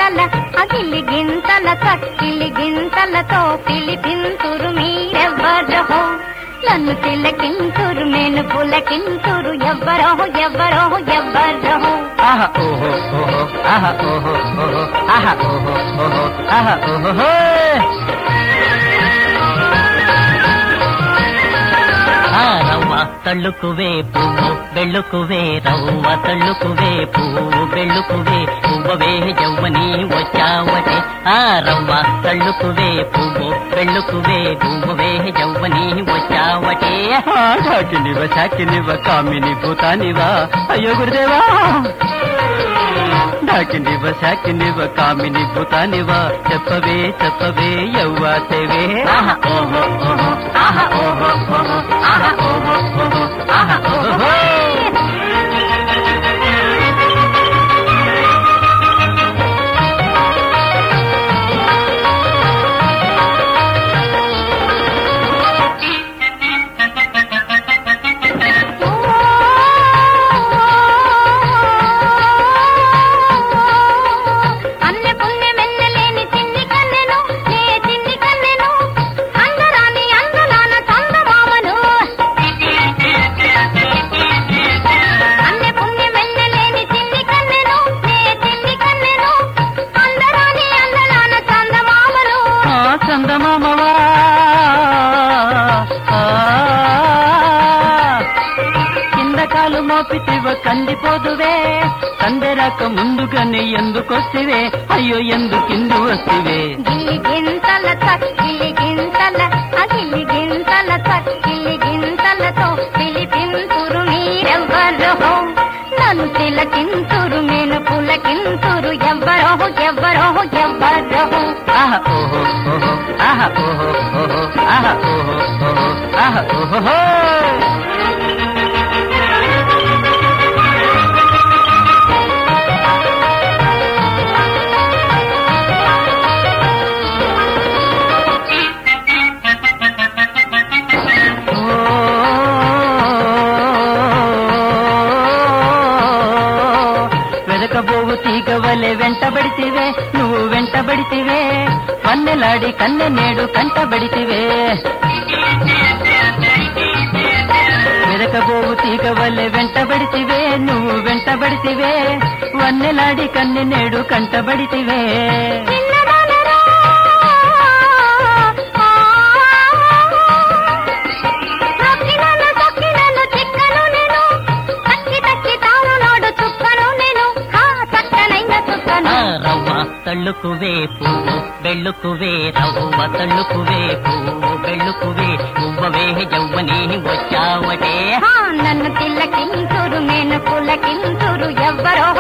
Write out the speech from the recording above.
గింతల అగిలి గింతల చక్కిలి గింతలతో పిలిపింతురు మీరెవ్వరహో నన్ను తిలకింతురు నేను పులకింతురు ఎవ్వరో ఎవ్వరో ఎవ్వరో ఆహా ఓహో ఓహో ఆహా ఓహో ఓహో ఆహా ఓహో ఓహో ఆహా ఓహో ఆ రవ్వ తళ్ళుకువే పువ్వు బెళ్ళుకువే రవ్వ తళ్ళుకువే పువ్వు బెళ్ళుకువే పువ్వవే జవ్వని వచ్చావటే ఆ రవ్వ తళ్ళుకువే పువ్వు బెళ్ళుకువే పువ్వవే జవ్వని వచ్చావటే సాకినివ సాకినివ కామిని భూతానివా అయ్యో గురుదేవా డాకినివ శాకినివ కామిని భూతానివా చెప్పవే చెప్పవే యవ్వా సేవే ఆహా ఓహో ఓహో ఆహా ఓహో ఓహో ఆహా ఓహో ఓహో ఆహా ఓహో అన్నె పుణ్యమెన్నలేని చిన్ని కన్నెను నే చిన్ని కన్నెను అందరాని అందలాన చందమామను అన్నె పుణ్యమెన్నలేని చిన్ని కన్నెను నే చిన్ని కన్నెను అందరాని అందలాన చందమామను ఆ చందమామవా ఆ, కింద కాలు మోపితివ కందిపోదువే కందెరాక ముందుగానే ఎందుకొస్తివే అయ్యో ఎందుకిందు వస్తివే గిల్లి గింతల చక్కిలి గింతల అగిలి గింతల చక్కిలి గింతలతో పిలిపింతురు మీరెవ్వరో నన్ను తిలకింతురు నేను పులకింతురు ఎవ్వరో ఎవ్వరో ఎవ్వరో ఆహా ఓహో ఓహో ఆహా ఓహో ఓహో ఆహా ఓహో ఓహో ఆహా ఓహో వెదకబోవు తీగ వలె వెంటబడితివే నువ్వు వెంటబడితివే వన్నెలాడి కన్నె నేడు కంటబడితివే వెదకబోవు తీగ వలె వెంటబడితివే నువ్వు వెంటబడితివే వన్నెలాడి కన్నె నేడు కంటబడితివే చిన్నదానరా రొక్కినను తొక్కినను చిక్కను నేను తక్కి తక్కి తాను నోడు చుక్కను నేను ఆ చక్కనైన చుక్కను ఆ రవ్వ తళ్ళుకువే పువ్వు బెళ్ళుకువే రవ్వ తళ్ళుకువే పువ్వు బెళ్ళుకువే పువ్వవే జవ్వని వచ్చావటే ఆ, నన్ను తిల్లకింతురు నేను పులకింతురు ఎవ్వరో